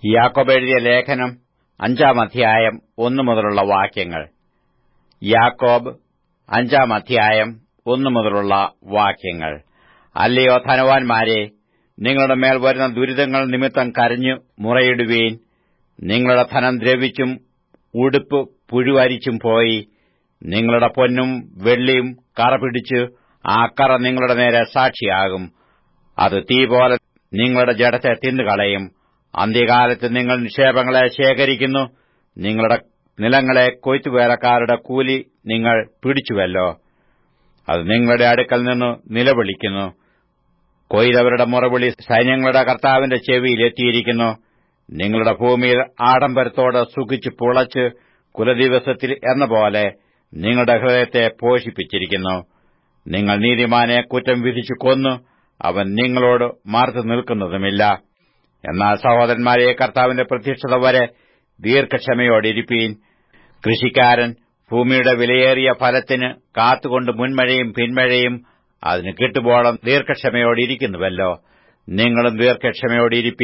യാക്കോബ് എഴുതിയ ലേഖനം അഞ്ചാം അധ്യായം ഒന്നു മുതലുള്ള വാക്യങ്ങൾ യാക്കോബ് അഞ്ചാം അധ്യായം ഒന്നു മുതലുള്ള വാക്യങ്ങൾ അല്ലയോ ധനവാന്മാരെ നിങ്ങളുടെ മേൽ വരുന്ന ദുരിതങ്ങൾ നിമിത്തം കരഞ്ഞു മുറയിടുവീൻ നിങ്ങളുടെ ധനം ദ്രവിച്ചും ഉടുപ്പ് പുഴുവരിച്ചും പോയി നിങ്ങളുടെ പൊന്നും വെള്ളിയും കറ പിടിച്ച് ആ കറ നിങ്ങളുടെ നേരെ സാക്ഷിയാകും അത് തീ പോലെ നിങ്ങളുടെ ജഡത്തെ തിന്നുകളയും അന്ത്യകാലത്ത് നിങ്ങൾ നിക്ഷേപങ്ങളെ ശേഖരിക്കുന്നു നിങ്ങളുടെ നിലങ്ങളെ കൊയ്ത്തുവേലക്കാരുടെ കൂലി നിങ്ങൾ പിടിച്ചുവല്ലോ അത് നിങ്ങളുടെ അടുക്കൽ നിന്ന് നിലവിളിക്കുന്നു കൊയ്തവരുടെ മുറവിളി സൈന്യങ്ങളുടെ കർത്താവിന്റെ ചെവിയിൽ എത്തിയിരിക്കുന്നു നിങ്ങളുടെ ഭൂമിയിൽ ആഡംബരത്തോടെ സുഖിച്ച് പുളച്ച് കുലദിവസത്തിൽ എന്ന പോലെ നിങ്ങളുടെ ഹൃദയത്തെ പോഷിപ്പിച്ചിരിക്കുന്നു നിങ്ങൾ നീതിമാനെ കുറ്റം വിധിച്ചു കൊന്നു അവൻ നിങ്ങളോട് മാർത്തു നിൽക്കുന്നതുമില്ല എന്നാൽ സഹോദരന്മാരെ കർത്താവിന്റെ പ്രത്യക്ഷത വരെ ദീർഘക്ഷമയോടിരിപ്പീൻ കൃഷിക്കാരൻ ഭൂമിയുടെ വിലയേറിയ ഫലത്തിന് കാത്തുകൊണ്ട് മുൻമഴയും പിന്മഴയും അതിന് കിട്ടുമ്പോളം ദീർഘക്ഷമയോടിരിക്കുന്നുവല്ലോ നിങ്ങളും ദീർഘക്ഷമയോടിരിപ്പീൻ